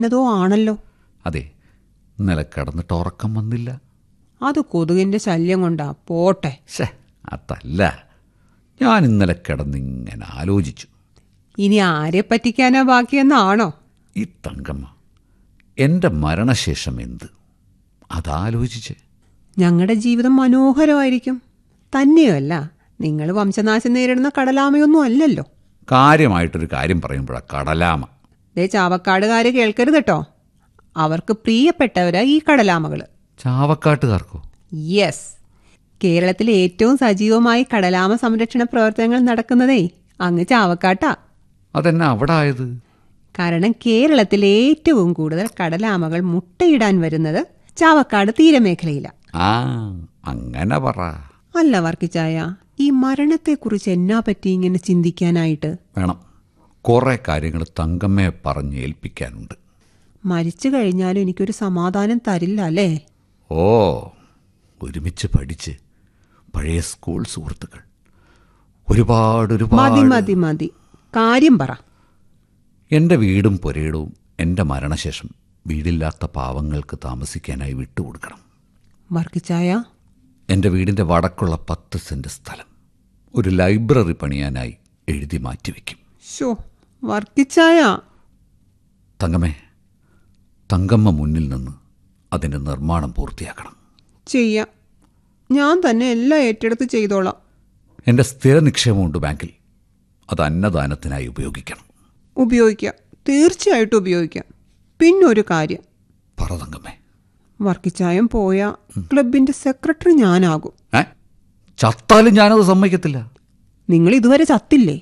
എന്നതോ ആണല്ലോ അതെ ഇന്നലെ കിടന്നിട്ട് ഉറക്കം വന്നില്ല അത് കൊതുകിന്റെ ശല്യം കൊണ്ടാ പോട്ടെ ഷേ അതല്ല ഞാൻ ഇന്നലെ കിടന്നിങ്ങനെ ആലോചിച്ചു ഇനി ആരെ പറ്റിക്കാനാ ബാക്കിയെന്നാണോ ഈ തങ്കമ്മ എൻ്റെ മരണശേഷം എന്ത് അതാലോചിച്ച് ഞങ്ങളുടെ ജീവിതം മനോഹരമായിരിക്കും തന്നെയല്ല നിങ്ങൾ വംശനാശം നേരിടുന്ന കടലാമയൊന്നും അല്ലല്ലോ കാര്യമായിട്ടൊരു കാര്യം പറയുമ്പോഴാണ് കടലാമ ദേ ചാവക്കാടുകാര് കേൾക്കരുത് കേട്ടോ അവർക്ക് പ്രിയപ്പെട്ടവരാ ഈ കടലാമകള് ചാവക്കാട്ടുകാർക്കോ യെസ് കേരളത്തിലെ ഏറ്റവും സജീവമായി കടലാമ സംരക്ഷണ പ്രവർത്തനങ്ങൾ നടക്കുന്നതേ അങ്ങ് ചാവക്കാട്ടാ അതെന്നെ അവിടെ ആയത് കാരണം കേരളത്തിൽ ഏറ്റവും കൂടുതൽ കടലാമകൾ മുട്ടയിടാൻ വരുന്നത് ചാവക്കാട് തീരമേഖലയിലാണ് ആ അങ്ങനെ പറ അല്ല വർക്കിച്ചായ ഈ മരണത്തെക്കുറിച്ച് എന്നാ പറ്റി ഇങ്ങനെ ചിന്തിക്കാനായിട്ട് വേണം കുറേ കാര്യങ്ങൾ തങ്കമ്മയെ പറഞ്ഞ് ഏൽപ്പിക്കാനുണ്ട് മരിച്ചു കഴിഞ്ഞാലും എനിക്കൊരു സമാധാനം തരില്ല അല്ലേ ഓ ഒരുമിച്ച് പഠിച്ച് പഴയ സ്കൂൾ സുഹൃത്തുക്കൾ ഒരുപാട് മതി ഒരുപാട് മതി മതി കാര്യം പറ എൻ്റെ വീടും പുരയിടവും എൻ്റെ മരണശേഷം വീടില്ലാത്ത പാവങ്ങൾക്ക് താമസിക്കാനായി വിട്ടുകൊടുക്കണം വർക്കിച്ചായ എൻ്റെ വീടിൻ്റെ വടക്കുള്ള പത്ത് സെൻറ്റ് സ്ഥലം ഒരു ലൈബ്രറി പണിയാനായി എഴുതി മാറ്റിവെക്കും ഷോ വർക്കിച്ചായ തങ്കമ്മേ തങ്കമ്മ മുന്നിൽ നിന്ന് അതിൻ്റെ നിർമ്മാണം പൂർത്തിയാക്കണം ചെയ്യാം ഞാൻ തന്നെ എല്ലാം ഏറ്റെടുത്ത് ചെയ്തോളാം എൻ്റെ സ്ഥിര നിക്ഷേപമുണ്ട് ബാങ്കിൽ അത് അന്നദാനത്തിനായി ഉപയോഗിക്കണം ഉപയോഗിക്കാം തീർച്ചയായിട്ടും ഉപയോഗിക്കാം പിന്നൊരു കാര്യം പറ തങ്കമ്മേ വർക്കിച്ചായം പോയ ക്ലബിന്റെ സെക്രട്ടറി ഞാനാകും ഏ ചത്താലും ഞാനത് സമ്മതിക്കത്തില്ല നിങ്ങൾ ഇതുവരെ ചത്തില്ലേ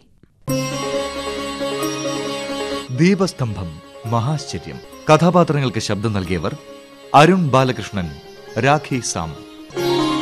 ദീപസ്തംഭം മഹാശ്ചര്യം കഥാപാത്രങ്ങൾക്ക് ശബ്ദം നൽകിയവർ അരുൺ ബാലകൃഷ്ണൻ രാഖി സാം